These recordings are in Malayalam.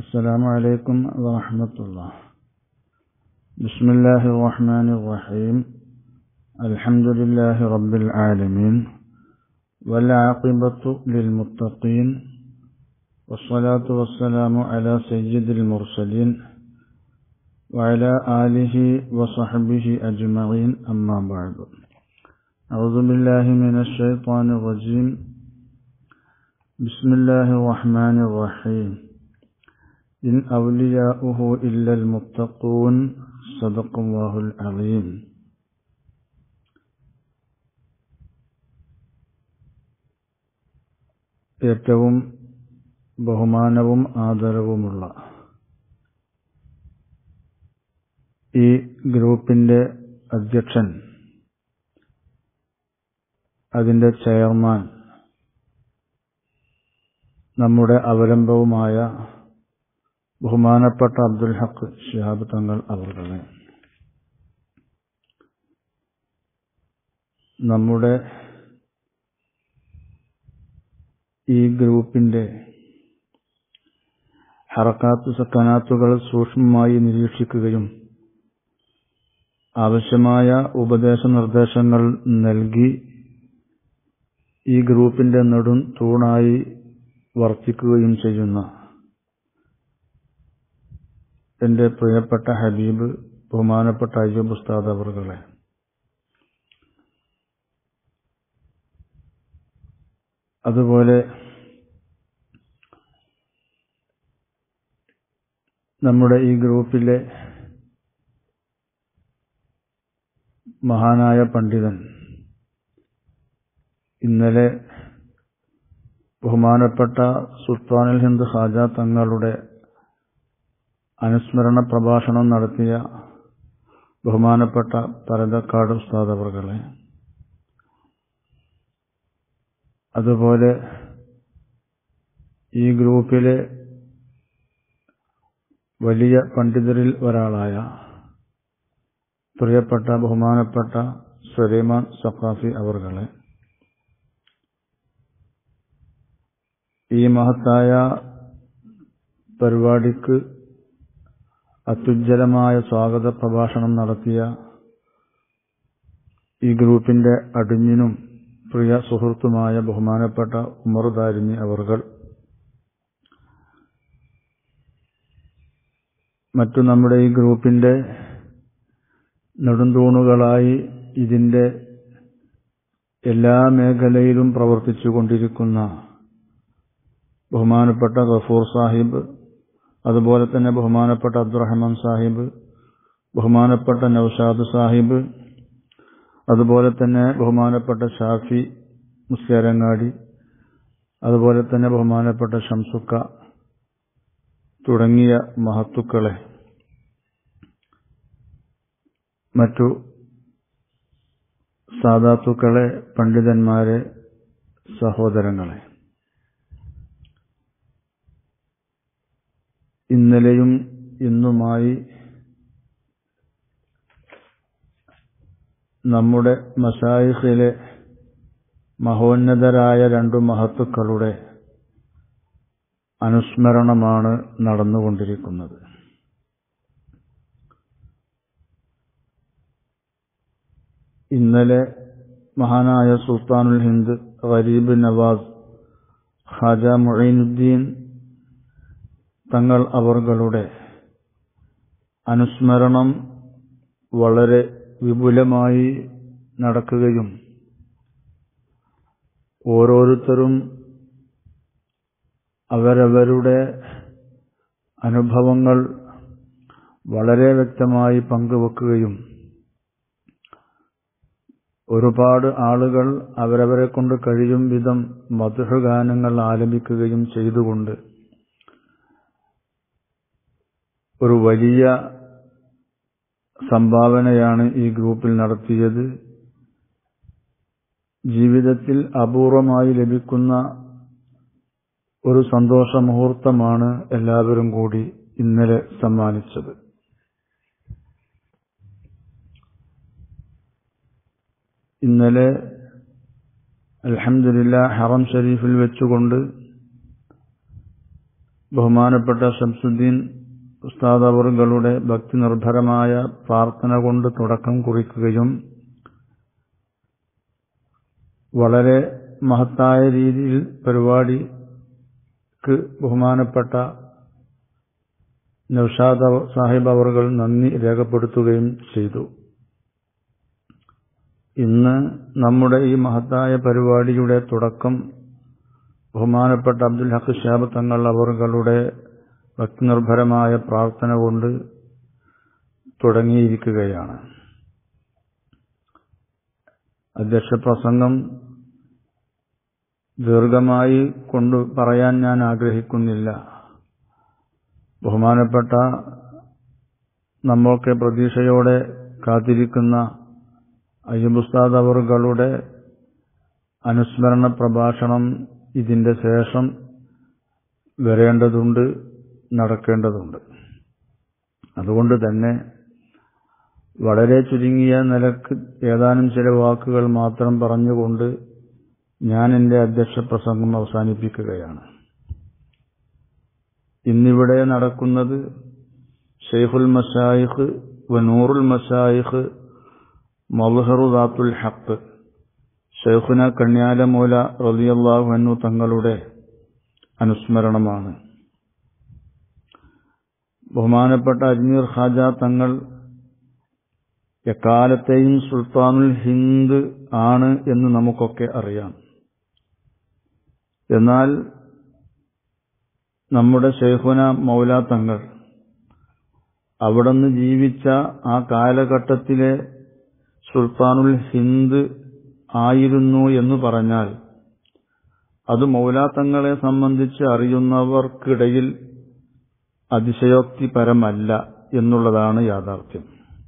السلام عليكم ورحمة الله بسم الله الرحمن الرحيم الحمد لله رب العالمين والعاقبة للمتقين والصلاة والسلام على سيد المرسلين وعلى آله وصحبه أجمعين أما بعد أعوذ بالله من الشيطان الرجيم بسم الله الرحمن الرحيم إن أولياؤه إلا المتقون صدق الله العظيم ഏറ്റവും ബഹുമാനവും ആദരവുമുള്ള ഈ ഗ്രൂപ്പിന്റെ അധ്യക്ഷൻ അതിന്റെ ചെയർമാൻ നമ്മുടെ അവലംബവുമായ ബഹുമാനപ്പെട്ട അബ്ദുൽ ഹക്ക് ഷിഹാബ് തങ്ങൾ അവർകളെ നമ്മുടെ ഈ ഗ്രൂപ്പിന്റെ ഹറക്കാത്ത് സക്കനാത്തുകൾ സൂക്ഷ്മമായി നിരീക്ഷിക്കുകയും ആവശ്യമായ ഉപദേശ നിർദ്ദേശങ്ങൾ നൽകി ഈ ഗ്രൂപ്പിന്റെ നെടും തൂണായി വർത്തിക്കുകയും ചെയ്യുന്ന എന്റെ പ്രിയപ്പെട്ട ഹബീബ് ബഹുമാനപ്പെട്ട അയ്യൂബ് ഉസ്താദ് അവർകളെ അതുപോലെ നമ്മുടെ ഈ ഗ്രൂപ്പിലെ മഹാനായ പണ്ഡിതൻ ഇന്നലെ ബഹുമാനപ്പെട്ട സുൽത്താനുൽ ഹിന്ദ് ഖാജ തങ്ങളുടെ അനുസ്മരണ പ്രഭാഷണം നടത്തിയ ബഹുമാനപ്പെട്ട പരതക്കാട് ഉസ്താദ് അവർകളെ അതുപോലെ ഈ ഗ്രൂപ്പിലെ വലിയ പണ്ഡിതരിൽ ഒരാളായ പ്രിയപ്പെട്ട ബഹുമാനപ്പെട്ട സുലൈമാൻ സഖാഫി അവർകളെ ഈ മഹത്തായ പരിപാടിക്ക് അത്യുജ്വലമായ സ്വാഗത പ്രഭാഷണം നടത്തിയ ഈ ഗ്രൂപ്പിന്റെ അടിഞ്ഞിനും പ്രിയ സുഹൃത്തുമായ ബഹുമാനപ്പെട്ട ഉമർ ദാരിമി അവർകൾ മറ്റു നമ്മുടെ ഈ ഗ്രൂപ്പിന്റെ നെടുന്തൂണുകളായി ഇതിന്റെ എല്ലാ മേഖലയിലും പ്രവർത്തിച്ചുകൊണ്ടിരിക്കുന്ന ബഹുമാനപ്പെട്ട ഗഫൂർ സാഹിബ് അതുപോലെ തന്നെ ബഹുമാനപ്പെട്ട അബ്ദുറഹ്മാൻ സാഹിബ് ബഹുമാനപ്പെട്ട നൌഷാദ് സാഹിബ് അതുപോലെ തന്നെ ബഹുമാനപ്പെട്ട ഷാഫി മുസ്ലിയാരങ്ങാടി അതുപോലെ തന്നെ ബഹുമാനപ്പെട്ട ഷംസുക്ക തുടങ്ങിയ മഹത്തുക്കളെ മറ്റു സാധാത്തുക്കളെ പണ്ഡിതന്മാരെ സഹോദരങ്ങളെ ഇന്നലെയും ഇന്നുമായി നമ്മുടെ മസായിഖിലെ മഹോന്നതരായ രണ്ടു മഹത്തുക്കളുടെ അനുസ്മരണമാണ് നടന്നുകൊണ്ടിരിക്കുന്നത് ഇന്നലെ മഹാനായ സുൽത്താനുൽ ഹിന്ദ് ഗരീബ് നവാസ് ഖാജ മൊയ്നുദ്ദീൻ തങ്ങൾ അവർകളുടെ അനുസ്മരണം വളരെ വിപുലമായി നടക്കുകയും ഓരോരുത്തരും അവരവരുടെ അനുഭവങ്ങൾ വളരെ വ്യക്തമായി പങ്കുവെക്കുകയും ഒരുപാട് ആളുകൾ അവരവരെ കൊണ്ട് കഴിയും വിധം മധുരഗാനങ്ങൾ ആലപിക്കുകയും ചെയ്തുകൊണ്ട് ഒരു വലിയ സംഭാവനയാണ് ഈ ഗ്രൂപ്പിൽ നടത്തിയത് ജീവിതത്തിൽ അപൂർവമായി ലഭിക്കുന്ന ഒരു സന്തോഷ മുഹൂർത്തമാണ് എല്ലാവരും കൂടി ഇന്നലെ സമ്മാനിച്ചത് ഇന്നലെ അൽഹംദുലില്ല ഹറം ഷരീഫിൽ വെച്ചുകൊണ്ട് ബഹുമാനപ്പെട്ട ഷംസുദ്ദീൻ ഉസ്താദ് അവറുകളുടെ ഭക്തി നിർഭരമായ പ്രാർത്ഥന കൊണ്ട് തുടക്കം കുറിക്കുകയും വളരെ മഹത്തായ രീതിയിൽ പരിപാടിക്ക് ബഹുമാനപ്പെട്ട നൌഷാദ് സാഹിബ് അവറുകൾ നന്ദി രേഖപ്പെടുത്തുകയും ചെയ്തു ഇന്ന് നമ്മുടെ ഈ മഹത്തായ പരിപാടിയുടെ തുടക്കം ബഹുമാനപ്പെട്ട അബ്ദുൽ ഹക്ക് ഷാബ് തങ്ങൾ അവറുകളുടെ ഭക്തിനിർഭരമായ പ്രാർത്ഥന കൊണ്ട് തുടങ്ങിയിരിക്കുകയാണ് അധ്യക്ഷ പ്രസംഗം ദീർഘമായി കൊണ്ട് പറയാൻ ഞാൻ ആഗ്രഹിക്കുന്നില്ല ബഹുമാനപ്പെട്ട നമ്മൾക്ക് പ്രതീക്ഷയോടെ കാത്തിരിക്കുന്ന അയ്യബുസ്താദ് അവറുകളുടെ അനുസ്മരണ പ്രഭാഷണം ഇതിന്റെ ശേഷം വരേണ്ടതുണ്ട് നടക്കേണ്ടതുണ്ട് അതുകൊണ്ട് തന്നെ വളരെ ചുരുങ്ങിയ നിലക്ക് ഏതാനും ചില വാക്കുകൾ മാത്രം പറഞ്ഞുകൊണ്ട് ഞാൻ എന്റെ അധ്യക്ഷ പ്രസംഗം അവസാനിപ്പിക്കുകയാണ് ഇന്നിവിടെ നടക്കുന്നത് ഷെയ്ഖുൽ മഷായിഖ് വനൂറുൽ മഷായിഖ് മൽഹറു ദാത്തുൽ ഹക്ക് ഷെയ്ഖുന കണ്യാലമൂല റലിയല്ലാഹു അന്നു തങ്ങളുടെ അനുസ്മരണമാണ് ബഹുമാനപ്പെട്ട അജ്മീർ ഖാജ തങ്ങൾ എക്കാലത്തെയും സുൽത്താനുൽ ഹിന്ദ് ആണ് എന്ന് നമുക്കൊക്കെ അറിയാം എന്നാൽ നമ്മുടെ ഷെയ്ഖുന മൗല തങ്ങൾ അവിടുന്ന് ജീവിച്ച ആ കാലഘട്ടത്തിലെ സുൽത്താനുൽ ഹിന്ദ് ആയിരുന്നു എന്ന് പറഞ്ഞാൽ അത് മൗലാത്തങ്ങളെ സംബന്ധിച്ച് അറിയുന്നവർക്കിടയിൽ അതിശയോക്തിപരമല്ല എന്നുള്ളതാണ് യാഥാർത്ഥ്യം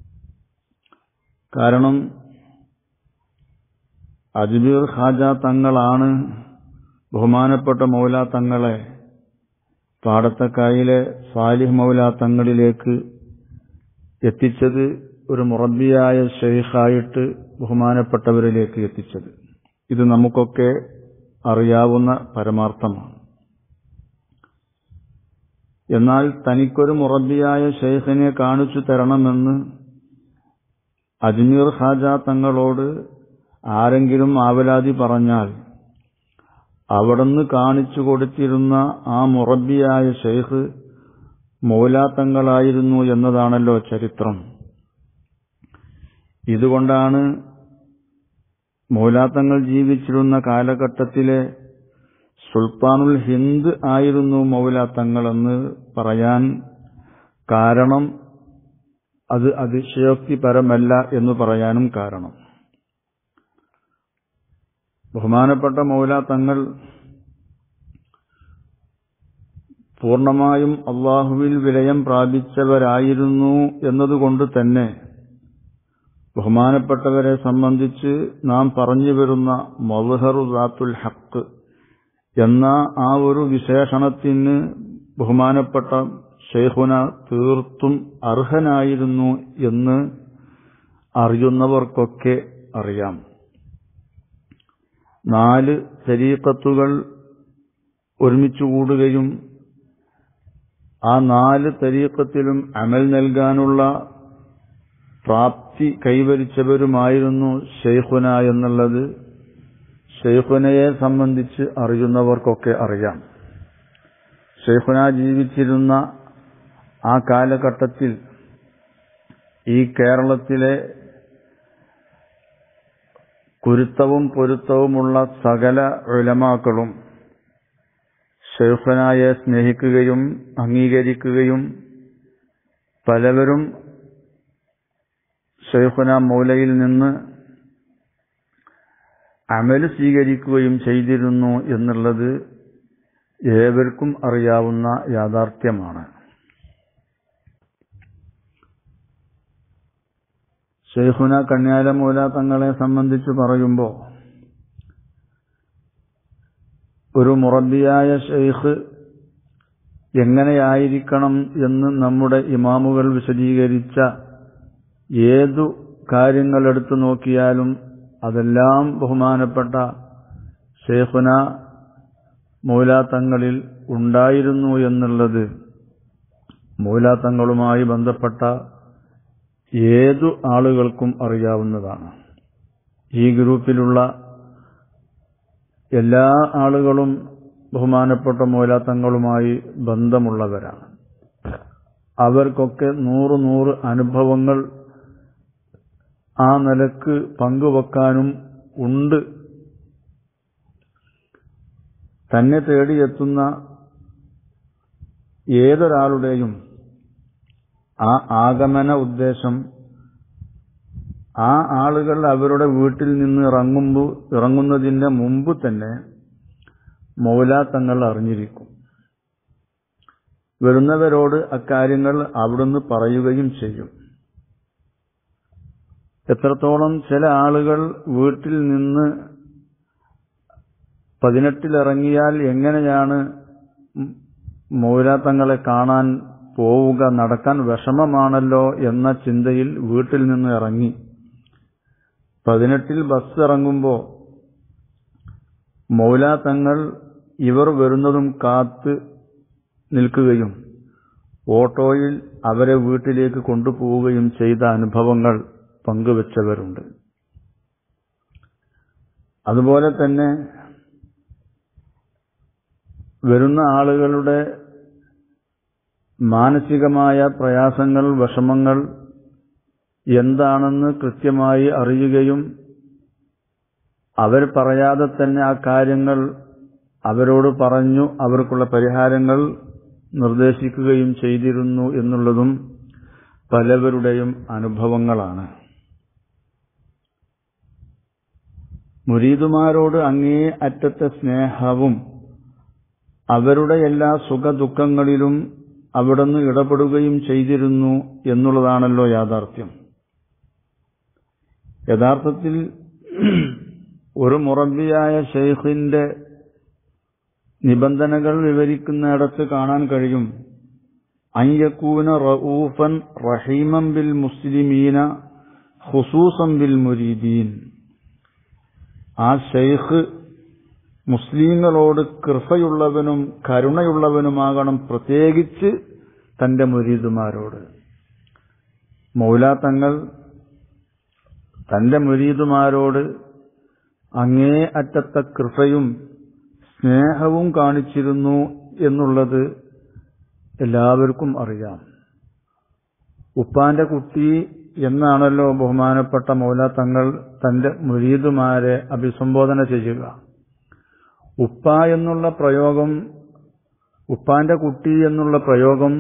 കാരണം അജ്മീർ ഖാജ തങ്ങളാണ് ബഹുമാനപ്പെട്ട മൗലാ തങ്ങളെ പാടത്തക്കായിലെ സാലിഹ് മൗലാ തങ്ങളിലേക്ക് എത്തിച്ചത് ഒരു മുറബിയായ ഷെയ്ഖായിട്ട് ബഹുമാനപ്പെട്ടവരിലേക്ക് എത്തിച്ചത് ഇത് നമുക്കൊക്കെ അറിയാവുന്ന പരമാർത്ഥമാണ് എന്നാൽ തനിക്കൊരു മുറബിയായ ഷെയ്ഖിനെ കാണിച്ചു തരണമെന്ന് അജ്മീർ ഖാജ തങ്ങളോട് ആരെങ്കിലും ആവലാതി പറഞ്ഞാൽ അവിടുന്ന് കാണിച്ചു കൊടുത്തിരുന്ന ആ മുറബിയായ ഷെയ്ഖ് മൗലാത്തങ്ങളായിരുന്നു എന്നതാണല്ലോ ചരിത്രം ഇതുകൊണ്ടാണ് മൗലാത്തങ്ങൾ ജീവിച്ചിരുന്ന കാലഘട്ടത്തിലെ സുൽത്താനുൽ ഹിന്ദ് ആയിരുന്നു മൗലാത്തങ്ങളെന്ന് പറയാൻ കാരണം അത് അതിശയോക്തിപരമല്ല എന്ന് പറയാനും കാരണം ബഹുമാനപ്പെട്ട മൗലാത്തങ്ങൾ പൂർണ്ണമായും അള്ളാഹുവിൽ വിലയം പ്രാപിച്ചവരായിരുന്നു എന്നതുകൊണ്ട് തന്നെ ബഹുമാനപ്പെട്ടവരെ സംബന്ധിച്ച് നാം പറഞ്ഞു വരുന്ന മൗഹറുദാത്തുൽ ഹക്ക് എന്ന ആ ഒരു വിശേഷണത്തിന് ബഹുമാനപ്പെട്ട ഷെയ്ഖുന തീർത്തും അർഹനായിരുന്നു എന്ന് അറിയുന്നവർക്കൊക്കെ അറിയാം നാല് തരീക്കത്തുകൾ ഒരുമിച്ച് കൂടുകയും ആ നാല് തരീക്കത്തിലും അമൽ നൽകാനുള്ള പ്രാപ്തി കൈവരിച്ചവരുമായിരുന്നു ഷെയ്ഖുന എന്നുള്ളത് ഷെയ്ഖുനയെ സംബന്ധിച്ച് അറിയുന്നവർക്കൊക്കെ അറിയാം ഷെയ്ഖുന ജീവിച്ചിരുന്ന ആ കാലഘട്ടത്തിൽ ഈ കേരളത്തിലെ കുരുത്തവും പൊരുത്തവുമുള്ള സകല ഉലമാക്കളും ഷെയ്ഖുനായെ സ്നേഹിക്കുകയും അംഗീകരിക്കുകയും പലവരും ഷെയ്ഖുന മൗലയിൽ നിന്ന് അമല് സ്വീകരിക്കുകയും ചെയ്തിരുന്നു എന്നുള്ളത് ഏവർക്കും അറിയാവുന്ന യാഥാർത്ഥ്യമാണ് ഷെയ്ഖുന കന്യാലമൂല തങ്ങളെ സംബന്ധിച്ച് പറയുമ്പോൾ ഒരു മുറബിയായ ഷെയ്ഖ് എങ്ങനെയായിരിക്കണം എന്ന് നമ്മുടെ ഇമാമുകൾ വിശദീകരിച്ച ഏതു കാര്യങ്ങൾ എടുത്തു നോക്കിയാലും അതെല്ലാം ബഹുമാനപ്പെട്ട ഷെയ്ഖുന മൗലാത്തങ്ങളിൽ ഉണ്ടായിരുന്നു എന്നുള്ളത് മൗലാത്തങ്ങളുമായി ബന്ധപ്പെട്ട ഏതു ആളുകൾക്കും അറിയാവുന്നതാണ് ഈ ഗ്രൂപ്പിലുള്ള എല്ലാ ആളുകളും ബഹുമാനപ്പെട്ട മൗലാത്തങ്ങളുമായി ബന്ധമുള്ളവരാണ് അവർക്കൊക്കെ നൂറ് നൂറ് അനുഭവങ്ങൾ ആ നിലക്ക് പങ്കുവെക്കാനും ഉണ്ട് തന്നെ തേടിയെത്തുന്ന ഏതൊരാളുടെയും ആ ആഗമന ഉദ്ദേശം ആ ആളുകൾ അവരുടെ വീട്ടിൽ നിന്ന് ഇറങ്ങുമ്പോൾ ഇറങ്ങുന്നതിന് മുമ്പ് തന്നെ മൗലാത്തങ്ങൾ അറിഞ്ഞിരിക്കും വരുന്നവരോട് അക്കാര്യങ്ങൾ അവിടുന്ന് പറയുകയും ചെയ്യും എത്രത്തോളം ചില ആളുകൾ വീട്ടിൽ നിന്ന് പതിനെട്ടിലിറങ്ങിയാൽ എങ്ങനെയാണ് മൗലാത്തങ്ങളെ കാണാൻ പോവുക നടക്കാൻ വിഷമമാണല്ലോ എന്ന ചിന്തയിൽ വീട്ടിൽ നിന്ന് ഇറങ്ങി പതിനെട്ടിൽ ബസ് ഇറങ്ങുമ്പോൾ മൗലാത്തങ്ങൾ ഇവർ വരുന്നതും കാത്ത് നിൽക്കുകയും ഓട്ടോയിൽ അവരെ വീട്ടിലേക്ക് കൊണ്ടുപോവുകയും ചെയ്ത അനുഭവങ്ങൾ പങ്കുവച്ചവരുണ്ട് അതുപോലെ തന്നെ വരുന്ന ആളുകളുടെ മാനസികമായ പ്രയാസങ്ങൾ വിഷമങ്ങൾ എന്താണെന്ന് കൃത്യമായി അറിയുകയും അവർ പറയാതെ തന്നെ ആ കാര്യങ്ങൾ അവരോട് പറഞ്ഞു അവർക്കുള്ള പരിഹാരങ്ങൾ നിർദ്ദേശിക്കുകയും ചെയ്തിരുന്നു എന്നുള്ളതും പലവരുടെയും അനുഭവങ്ങളാണ് മുരീദുമാരോട് അങ്ങേ അറ്റത്തെ സ്നേഹവും അവരുടെ എല്ലാ സുഖദുഃഖങ്ങളിലും അവിടുന്ന് ഇടപെടുകയും ചെയ്തിരുന്നു എന്നുള്ളതാണല്ലോ യാഥാർത്ഥ്യം യഥാർത്ഥത്തിൽ ഒരു മുറബിയായ ഷെയ്ഖിന്റെ നിബന്ധനകൾ വിവരിക്കുന്നിടത്ത് കാണാൻ കഴിയും അയ്യക്കൂന റഊഫൻ റഹീമം ബിൽ മുസ്ലിമീന ഖുസൂസം ബിൽ മുരീദീൻ ആ ഷെയ്ഖ് മുസ്ലിങ്ങളോട് കൃപയുള്ളവനും കരുണയുള്ളവനുമാകണം പ്രത്യേകിച്ച് തന്റെ മുരീദുമാരോട് മൗലാത്തങ്ങൾ തന്റെ മുരീദുമാരോട് അങ്ങേ അറ്റത്തെ കൃപയും സ്നേഹവും കാണിച്ചിരുന്നു എന്നുള്ളത് എല്ലാവർക്കും അറിയാം ഉപ്പാന്റെ കുട്ടി എന്നാണല്ലോ ബഹുമാനപ്പെട്ട മൗലാത്തങ്ങൾ തന്റെ മുരീദുമാരെ അഭിസംബോധന ചെയ്യുക ഉപ്പ എന്നുള്ള പ്രയോഗം ഉപ്പാന്റെ കുട്ടി എന്നുള്ള പ്രയോഗം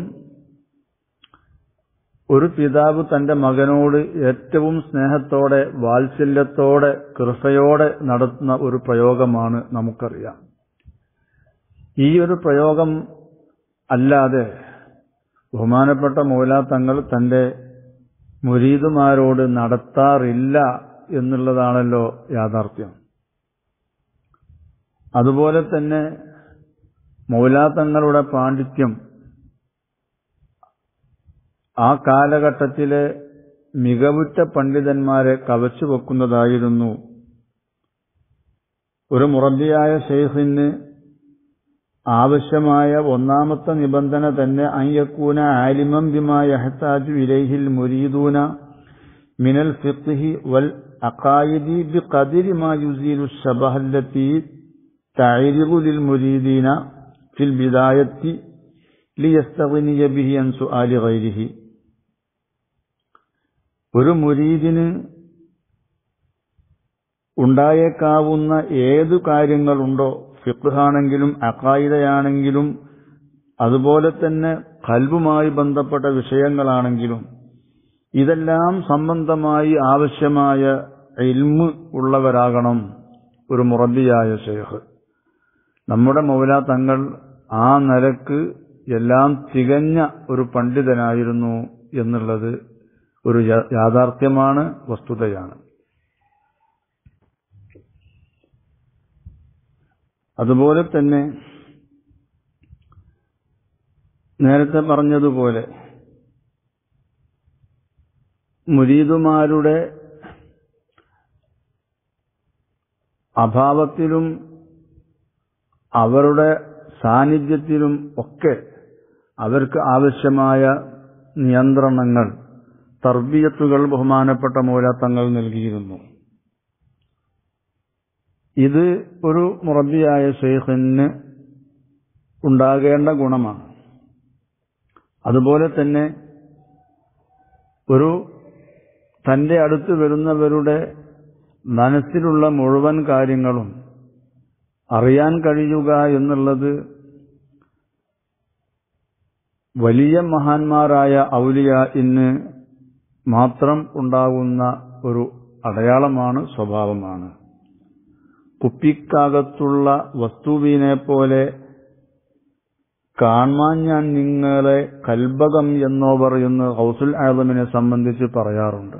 ഒരു പിതാവ് തന്റെ മകനോട് ഏറ്റവും സ്നേഹത്തോടെ വാത്സല്യത്തോടെ കൃപയോടെ നടത്തുന്ന ഒരു പ്രയോഗമാണ് നമുക്കറിയാം ഈ ഒരു പ്രയോഗം അല്ലാതെ ബഹുമാനപ്പെട്ട മൗലാത്തങ്ങൾ തന്റെ മുരീദുമാരോട് നടത്താറില്ല എന്നുള്ളതാണല്ലോ യാഥാർത്ഥ്യം അതുപോലെ തന്നെ മൗലാത്തങ്ങളുടെ പാണ്ഡിത്യം ആ കാലഘട്ടത്തിലെ മികവുറ്റ പണ്ഡിതന്മാരെ കവച്ചു വെക്കുന്നതായിരുന്നു ഒരു മുറബിയായ ഷെയ്ഖിന് ആവശ്യമായ ഒന്നാമത്തെ നിബന്ധന തന്നെ അയ്യക്കൂന ആലിമം ബിമാ യഹ്താജു ഇലൈഹിൽ മുരീദൂന മിനൽ ഫിഖ്ഹി വൽ അഖായിദി ബിഖദിരി മാ യുസീലു ശബഹല്ലത്തി തഅരിദു ലിൽ മുരീദീന ഫിൽ ബിദായത്തി ലിയസ്തഗ്നിയ ബിഹി അൻ സുആലി ഗൈരിഹി ഒരു മുരീദിന് ഉണ്ടായേക്കാവുന്ന ഏതു കാര്യങ്ങളുണ്ടോ ഫിഖാണെങ്കിലും അക്കായിദയാണെങ്കിലും അതുപോലെ തന്നെ കൽബുമായി ബന്ധപ്പെട്ട വിഷയങ്ങളാണെങ്കിലും ഇതെല്ലാം സംബന്ധമായി ആവശ്യമായ ഇൽമ് ഉള്ളവരാകണം ഒരു മുറബിയായ ഷെയ്ഖ് നമ്മുടെ മൗല തങ്ങൾ ആ നിലക്ക് എല്ലാം തികഞ്ഞ ഒരു പണ്ഡിതനായിരുന്നു എന്നുള്ളത് ഒരു യാഥാർത്ഥ്യമാണ് വസ്തുതയാണ് അതുപോലെ തന്നെ നേരത്തെ പറഞ്ഞതുപോലെ മുരീദുമാരുടെ അഭാവത്തിലും അവരുടെ സാന്നിധ്യത്തിലും ഒക്കെ അവർക്ക് ആവശ്യമായ നിയന്ത്രണങ്ങൾ തർബിയത്തുകൾ ബഹുമാനപ്പെട്ട മൂലാത്തങ്ങൾ നൽകിയിരുന്നു ഇത് ഒരു മുറബിയായ ഷെയ്ഖിന് ഉണ്ടാകേണ്ട ഗുണമാണ് അതുപോലെ തന്നെ ഒരു തന്റെ അടുത്ത് വരുന്നവരുടെ മനസ്സിലുള്ള മുഴുവൻ കാര്യങ്ങളും അറിയാൻ കഴിയുക എന്നുള്ളത് വലിയ മഹാന്മാരായ ഔലിയ ഇന്ന് മാത്രം ഉണ്ടാകുന്ന ഒരു അടയാളമാണ് സ്വഭാവമാണ് കുപ്പിക്കകത്തുള്ള വസ്തുവിനെ പോലെ കാണാൻ ഞാൻ നിങ്ങളെ കൽബകം എന്നോ പറയുന്ന ഹൗസുൽ ആലമിനെ സംബന്ധിച്ച് പറയാറുണ്ട്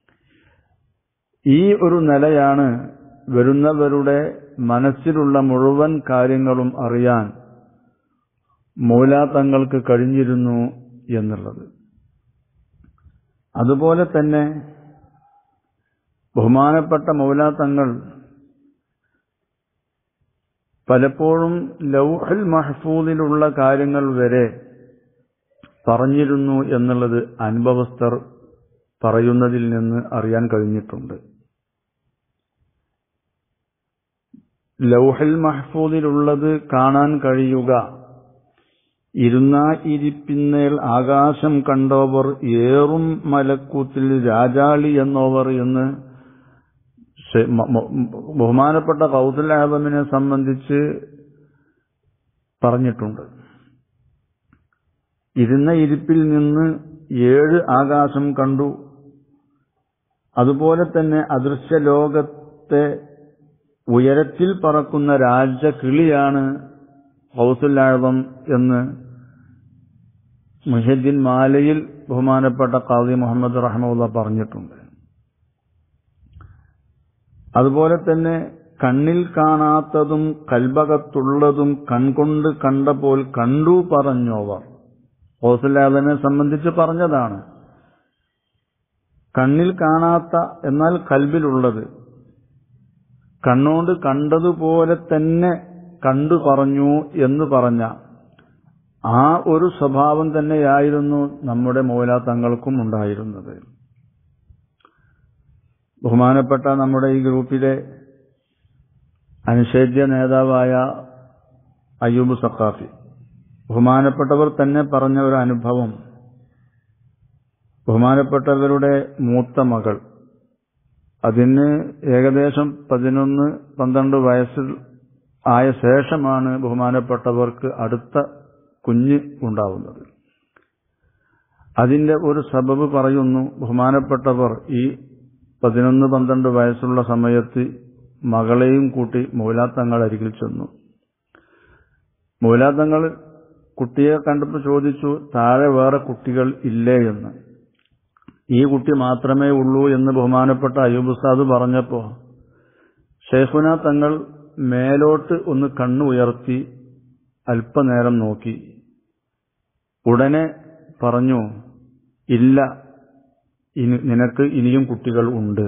ഈ ഒരു നിലയാണ് വരുന്നവരുടെ മനസ്സിലുള്ള മുഴുവൻ കാര്യങ്ങളും അറിയാൻ മൂലാത്തങ്ങൾക്ക് കഴിഞ്ഞിരുന്നു എന്നുള്ളത് അതുപോലെ തന്നെ ബഹുമാനപ്പെട്ട മൗലാത്തങ്ങൾ പലപ്പോഴും ലൗഹൽ മഹഫൂദിലുള്ള കാര്യങ്ങൾ വരെ പറഞ്ഞിരുന്നു എന്നുള്ളത് അനുഭവസ്ഥർ പറയുന്നതിൽ നിന്ന് അറിയാൻ കഴിഞ്ഞിട്ടുണ്ട് ലൗഹൽ മഹഫൂദിലുള്ളത് കാണാൻ കഴിയുക ഇരുന്നാ ഇരിപ്പിന്നേൽ ആകാശം കണ്ടോവർ ഏറും മലക്കൂത്തിൽ രാജാളി എന്നോവർ എന്ന് ബഹുമാനപ്പെട്ട കൗസൽ ആബമിനെ സംബന്ധിച്ച് പറഞ്ഞിട്ടുണ്ട് ഇരുന്ന ഇരിപ്പിൽ നിന്ന് ഏഴ് ആകാശം കണ്ടു അതുപോലെ തന്നെ അദൃശ്യ ലോകത്തെ ഉയരത്തിൽ പറക്കുന്ന രാജകിളിയാണ് ഹൗസുല്ലാഴം എന്ന് മുഹദ്ദീൻ മാലയിൽ ബഹുമാനപ്പെട്ട ഖാദി മുഹമ്മദ് റഹ്മുള്ള പറഞ്ഞിട്ടുണ്ട് അതുപോലെ തന്നെ കണ്ണിൽ കാണാത്തതും കൽബകത്തുള്ളതും കൺകൊണ്ട് കണ്ടപ്പോൾ കണ്ടു പറഞ്ഞോവർ ഹൗസുല്ലാദനെ സംബന്ധിച്ച് പറഞ്ഞതാണ് കണ്ണിൽ കാണാത്ത എന്നാൽ കൽബിലുള്ളത് കണ്ണോണ്ട് കണ്ടതുപോലെ തന്നെ കണ്ടു പറഞ്ഞു എന്ന് പറഞ്ഞ ആ ഒരു സ്വഭാവം തന്നെയായിരുന്നു നമ്മുടെ മൗലാത്തങ്ങൾക്കും ഉണ്ടായിരുന്നത് ബഹുമാനപ്പെട്ട നമ്മുടെ ഈ ഗ്രൂപ്പിലെ അനുഷേദ്യ നേതാവായ അയ്യൂബ് സഖാഫി ബഹുമാനപ്പെട്ടവർ തന്നെ പറഞ്ഞ ഒരു അനുഭവം ബഹുമാനപ്പെട്ടവരുടെ മൂത്ത മകൾ അതിന് ഏകദേശം പതിനൊന്ന് പന്ത്രണ്ട് വയസ്സിൽ ആയ ശേഷമാണ് ബഹുമാനപ്പെട്ടവർക്ക് അടുത്ത കുഞ്ഞ് ഉണ്ടാവുന്നത് അതിന്റെ ഒരു സബബ് പറയുന്നു ബഹുമാനപ്പെട്ടവർ ഈ പതിനൊന്ന് പന്ത്രണ്ട് വയസ്സുള്ള സമയത്ത് മകളെയും കൂട്ടി മൗലാത്തങ്ങൾ അരികിൽ ചെന്നു മൗലാത്തങ്ങൾ കുട്ടിയെ കണ്ടപ്പോൾ ചോദിച്ചു താഴെ വേറെ കുട്ടികൾ ഇല്ലേ എന്ന് ഈ കുട്ടി മാത്രമേ ഉള്ളൂ എന്ന് ബഹുമാനപ്പെട്ട അയ്യൂബ് ഉസ്താദ് പറഞ്ഞപ്പോ ഷെയ്ഖുന തങ്ങൾ മേലോട്ട് ഒന്ന് കണ്ണു ഉയർത്തി അല്പനേരം നോക്കി ഉടനെ പറഞ്ഞു ഇല്ല ഇനി നിനക്ക് ഇനിയും കുട്ടികൾ ഉണ്ട്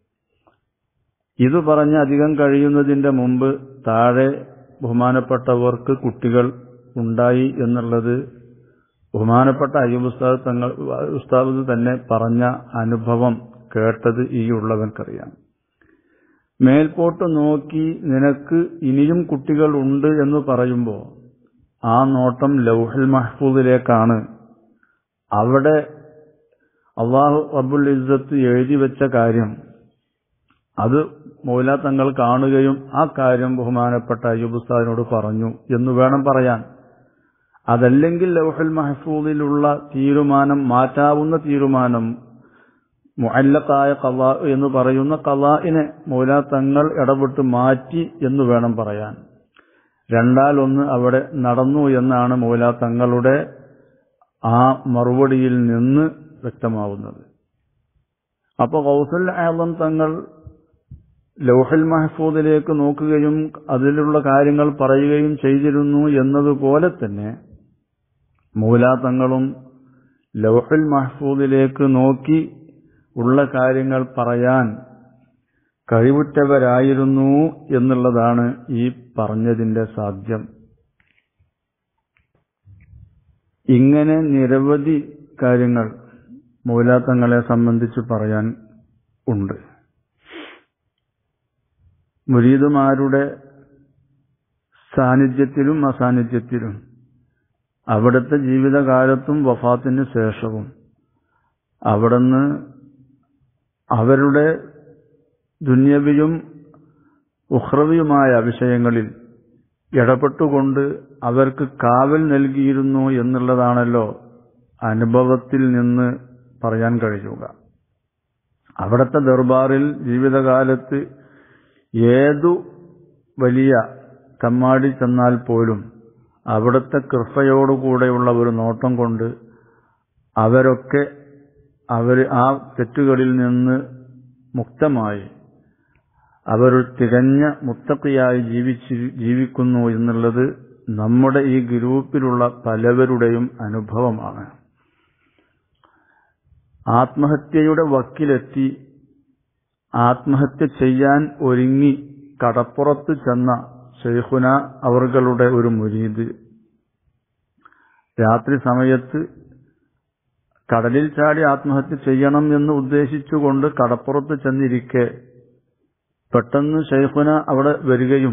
ഇത് പറഞ്ഞ് അധികം കഴിയുന്നതിന്റെ മുമ്പ് താഴെ ബഹുമാനപ്പെട്ടവർക്ക് കുട്ടികൾ ഉണ്ടായി എന്നുള്ളത് ബഹുമാനപ്പെട്ട അയ്യൂബ് ഉസ്താദ് തങ്ങൾ ഉസ്താദ് തന്നെ പറഞ്ഞ അനുഭവം കേട്ടത് ഈ ഉള്ളവൻക്കറിയാം മേൽപോട്ട് നോക്കി നിനക്ക് ഇനിയും കുട്ടികൾ ഉണ്ട് എന്ന് പറയുമ്പോൾ ആ നോട്ടം ലൗഹൽ മഹ്ഫൂദിലേക്കാണ് അവിടെ അള്ളാഹു റബ്ബുൽ ഇസ്സത്ത് എഴുതി വെച്ച കാര്യം അത് മൗല തങ്ങൾ കാണുകയും ആ കാര്യം ബഹുമാനപ്പെട്ട അയ്യൂബ് ഉസ്താദിനോട് പറഞ്ഞു എന്ന് വേണം പറയാൻ അതല്ലെങ്കിൽ ലൗഹൽ മഹഫൂദിലുള്ള തീരുമാനം മാറ്റാവുന്ന തീരുമാനം മുഅല്ലക്കായ കലാ എന്ന് പറയുന്ന കലാഇനെ മൗല തങ്ങൾ ഇടപെട്ട് മാറ്റി എന്ന് വേണം പറയാൻ രണ്ടാൽ ഒന്ന് അവിടെ നടന്നു എന്നാണ് മൗല തങ്ങളുടെ ആ മറുപടിയിൽ നിന്ന് വ്യക്തമാവുന്നത് അപ്പൊ കൗസൽ ആലം തങ്ങൾ ലൗഹൽ മഹഫൂദിലേക്ക് നോക്കുകയും അതിലുള്ള കാര്യങ്ങൾ പറയുകയും ചെയ്തിരുന്നു എന്നതുപോലെ തന്നെ മൂലാതങ്ങളും ലൗഹൽ മഹഫൂദിലേക്ക് നോക്കി ഉള്ള കാര്യങ്ങൾ പറയാൻ കഴിവുറ്റവരായിരുന്നു എന്നുള്ളതാണ് ഈ പറഞ്ഞതിന്റെ സാധ്യം ഇങ്ങനെ നിരവധി കാര്യങ്ങൾ മൂലാത്തങ്ങളെ സംബന്ധിച്ച് പറയാൻ ഉണ്ട് മുരീദുമാരുടെ സാന്നിധ്യത്തിലും അസാന്നിധ്യത്തിലും അവിടുത്തെ ജീവിതകാലത്തും വഫാത്തിന് ശേഷവും അവിടുന്ന് അവരുടെ ദുന്യവിയും ഉഹ്രവിയുമായ വിഷയങ്ങളിൽ ഇടപെട്ടുകൊണ്ട് അവർക്ക് കാവൽ നൽകിയിരുന്നു എന്നുള്ളതാണല്ലോ അനുഭവത്തിൽ നിന്ന് പറയാൻ കഴിയുക അവിടുത്തെ ദർബാറിൽ ജീവിതകാലത്ത് ഏതു വലിയ കമ്മാടി ചെന്നാൽ പോലും അവിടുത്തെ കൃപയോടുകൂടെയുള്ള ഒരു നോട്ടം കൊണ്ട് അവരൊക്കെ അവർ ആ തെറ്റുകളിൽ നിന്ന് മുക്തമായി അവർ തികഞ്ഞ മുത്തക്കിയായി ജീവിച്ച് ജീവിക്കുന്നു എന്നുള്ളത് നമ്മുടെ ഈ ഗ്രൂപ്പിലുള്ള പലവരുടെയും അനുഭവമാണ് ആത്മഹത്യയുടെ വക്കിലെത്തി ആത്മഹത്യ ചെയ്യാൻ ഒരുങ്ങി കടപ്പുറത്ത് ചെന്ന ഷെയ്ഖുന അവർകളുടെ ഒരു മുരീദ് രാത്രി സമയത്ത് കടലിൽ ചാടി ആത്മഹത്യ ചെയ്യണം എന്ന് ഉദ്ദേശിച്ചുകൊണ്ട് കടപ്പുറത്ത് ചെന്നിരിക്കെ പെട്ടെന്ന് ഷെയ്ഖുന അവിടെ വരികയും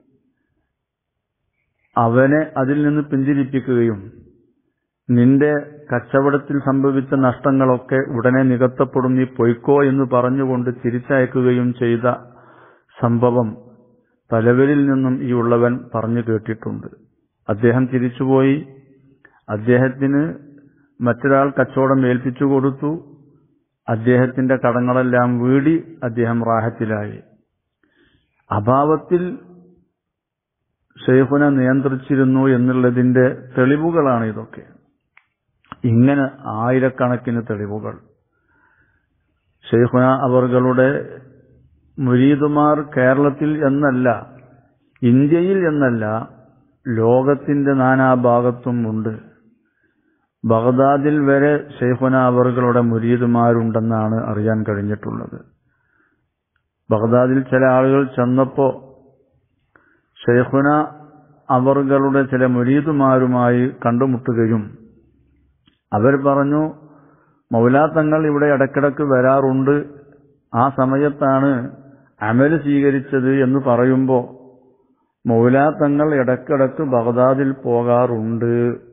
അവനെ അതിൽ നിന്ന് പിന്തിരിപ്പിക്കുകയും നിന്റെ കച്ചവടത്തിൽ സംഭവിച്ച നഷ്ടങ്ങളൊക്കെ ഉടനെ നികത്തപ്പെടും നീ പൊയ്ക്കോ എന്ന് പറഞ്ഞുകൊണ്ട് തിരിച്ചയക്കുകയും ചെയ്ത സംഭവം പലവരിൽ നിന്നും ഈ ഉള്ളവൻ പറഞ്ഞു കേട്ടിട്ടുണ്ട് അദ്ദേഹം തിരിച്ചുപോയി അദ്ദേഹത്തിന് മറ്റൊരാൾ കച്ചവടം ഏൽപ്പിച്ചു കൊടുത്തു അദ്ദേഹത്തിന്റെ കടങ്ങളെല്ലാം വീടി അദ്ദേഹം റാഹത്തിലായി അഭാവത്തിൽ ഷെയ്ഖുനെ നിയന്ത്രിച്ചിരുന്നു എന്നുള്ളതിന്റെ തെളിവുകളാണ് ഇതൊക്കെ ഇങ്ങനെ ആയിരക്കണക്കിന് തെളിവുകൾ ഷെയ്ഖുന അവர்களுടെ മുരീദുമാർ കേരളത്തിൽ എന്നല്ല ഇന്ത്യയിൽ എന്നല്ല ലോകത്തിന്റെ നാനാഭാഗത്തും ഉണ്ട് ബഗ്ദാദിൽ വരെ ഷെയ്ഖുന അവர்களுടെ മുരീദുമാരുണ്ടെന്നാണ് അറിയാൻ കഴിഞ്ഞിട്ടുള്ളത് ബഗ്ദാദിൽ ചില ആളുകൾ ചെന്നപ്പോ ഷെയ്ഖുന അവர்களுടെ ചില മുരീദുമാരുമായി കണ്ടുമുട്ടുകയും അവർ പറഞ്ഞു മൗലാത്തങ്ങൾ ഇവിടെ ഇടക്കിടക്ക് വരാറുണ്ട് ആ സമയത്താണ് അമല് സ്വീകരിച്ചത് എന്ന് പറയുമ്പോൾ മൗലാത്തങ്ങൾ ഇടക്കിടക്ക് ബഗ്ദാദിൽ പോകാറുണ്ട്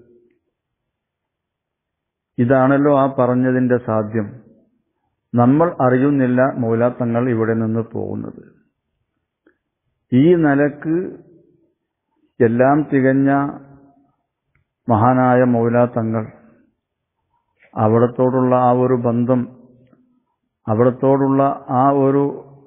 ഇതാണല്ലോ ആ പറഞ്ഞതിന്റെ സാധ്യം നമ്മൾ അറിയുന്നില്ല മൗലാത്തങ്ങൾ ഇവിടെ നിന്ന് പോകുന്നത് ഈ നിലക്ക് എല്ലാം തികഞ്ഞ മഹാനായ മൗലാത്തങ്ങൾ അവിടത്തോടുള്ള ആ ഒരു ബന്ധം അവിടത്തോടുള്ള ആ ഒരു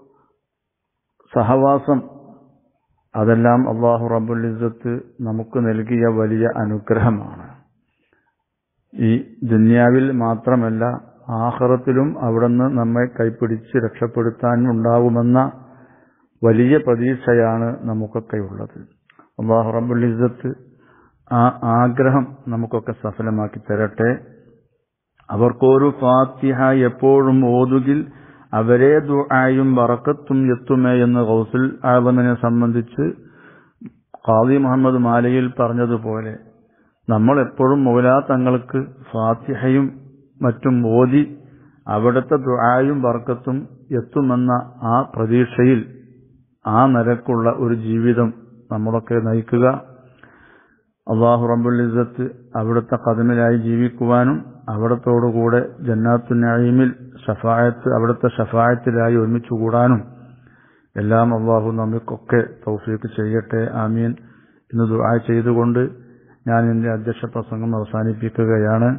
സഹവാസം അതെല്ലാം അള്ളാഹു റബ്ബുൽ ഇസ്സത്ത് നമുക്ക് നൽകിയ വലിയ അനുഗ്രഹമാണ് ഈ ദുന്യാവിൽ മാത്രമല്ല ആഹ്റത്തിലും അവിടുന്ന് നമ്മെ കൈപ്പിടിച്ച് രക്ഷപ്പെടുത്താൻ ഉണ്ടാകുമെന്ന വലിയ പ്രതീക്ഷയാണ് നമുക്കൊക്കെ ഉള്ളത് അള്ളാഹു റബ്ബുൽ ഇസ്സത്ത് ആ ആഗ്രഹം നമുക്കൊക്കെ സഫലമാക്കി തരട്ടെ അവർക്കൊരു ഫാത്തിഹ എപ്പോഴും ഓതുകിൽ അവരെ ദുആയും ബറക്കത്തും എത്തുമേ എന്ന് ഗൗസുൽ ആലമിനെ സംബന്ധിച്ച് ഖാദി മുഹമ്മദ് മാലയിൽ പറഞ്ഞതുപോലെ നമ്മൾ എപ്പോഴും മൗലാ തങ്ങൾക്ക് ഫാത്തിഹയും മറ്റും ഓതി അവിടുത്തെ ദുആയും ബർക്കത്തും എത്തുമെന്ന ആ പ്രതീക്ഷയിൽ ആ നിലക്കുള്ള ഒരു ജീവിതം നമ്മളൊക്കെ നയിക്കുക അള്ളാഹു റബ്ബുൽ ഇസ്സത്ത് അവിടുത്തെ കഥമിലായി ജീവിക്കുവാനും അവിടത്തോടുകൂടെ ജന്നാത്തു നഈമിൽ ഷഫായത്ത് അവിടുത്തെ ഷഫായത്തിലായി ഒരുമിച്ച് കൂടാനും എല്ലാം അള്ളാഹു നമുക്കൊക്കെ തൗഫീക്ക് ചെയ്യട്ടെ ആമീൻ എന്ന് ദുആ ചെയ്തുകൊണ്ട് ഞാൻ എന്റെ അധ്യക്ഷ പ്രസംഗം അവസാനിപ്പിക്കുകയാണ്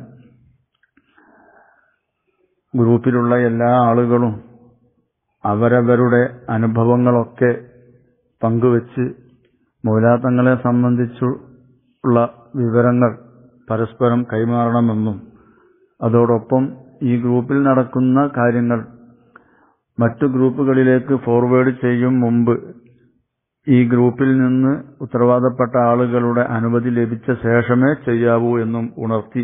ഗ്രൂപ്പിലുള്ള എല്ലാ ആളുകളും അവരവരുടെ അനുഭവങ്ങളൊക്കെ പങ്കുവച്ച് മൗലാത്തങ്ങളെ സംബന്ധിച്ചുള്ള വിവരങ്ങൾ പരസ്പരം കൈമാറണമെന്നും അതോടൊപ്പം ഈ ഗ്രൂപ്പിൽ നടക്കുന്ന കാര്യങ്ങൾ മറ്റു ഗ്രൂപ്പുകളിലേക്ക് ഫോർവേഡ് ചെയ്യും മുമ്പ് ഈ ഗ്രൂപ്പിൽ നിന്ന് ഉത്തരവാദപ്പെട്ട ആളുകളുടെ അനുമതി ലഭിച്ച ശേഷമേ ചെയ്യാവൂ എന്നും ഉണർത്തി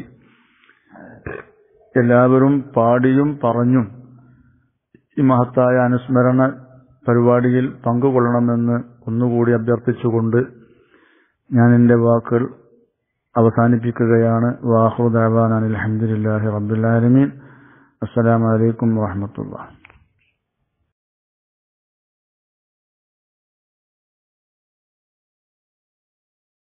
എല്ലാവരും പാടിയും പറഞ്ഞും ഈ മഹത്തായ അനുസ്മരണ പരിപാടിയിൽ പങ്കുകൊള്ളണമെന്ന് ഒന്നുകൂടി അഭ്യർത്ഥിച്ചുകൊണ്ട് ഞാൻ എൻ്റെ വാക്കുകൾ അവസാനിപ്പിക്കുകയാണ് വാഹു ദാവാൻ അലഹമുല്ലാഹി റബ്ബുലാലമീൻ അസ്സലാമലൈക്കും വാഹമത്തുള്ള